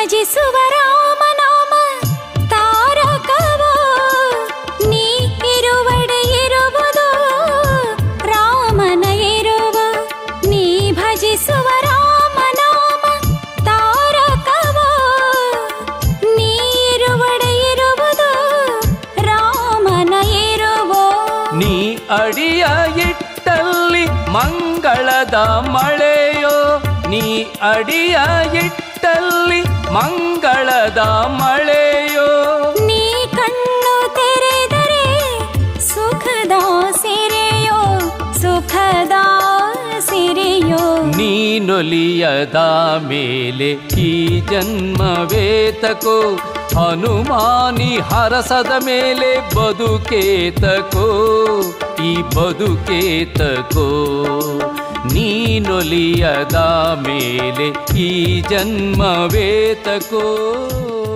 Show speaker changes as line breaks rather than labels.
ಭಜಿಸುವ ರಾಮನಾಮ ತಾರಕವೋ ನೀ ಇರುವಡೆ ಇರುವುದು ರಾಮನ ಇರುವ ನೀ ಭಜಿಸುವ ರಾಮನಾಮ ತಾರಕವೋ ನೀ ಇರುವಡೆ ಇರುವುದು ರಾಮನ ಇರುವೋ
ನೀ ಅಡಿಯ ಇಟ್ಟಲ್ಲಿ ಮಂಗಳದ ಮಳೆಯೋ ನೀ ಅಡಿಯ ಇಟ್ಟಲ್ಲಿ ಮಂಗಳದ ಮಳೆಯೋ
ನೀ ಕಣ್ಣು ತೆರೆದರೆ ಸುಖದ ಸಿರೆಯೋ ಸುಖದ ಸಿರೆಯೋ
ನೀನೊಲಿಯದ ಮೇಲೆ ಈ ಜನ್ಮವೇತಕೋ ಹನುಮಾನಿ ಹರಸದ ಮೇಲೆ ಬದುಕೇತಕೋ ಈ ಬದುಕೇತಕೋ ನೀನೊಲಿಯದ ಮೇಲೆ ಈ ಜನ್ಮವೇತಕೋ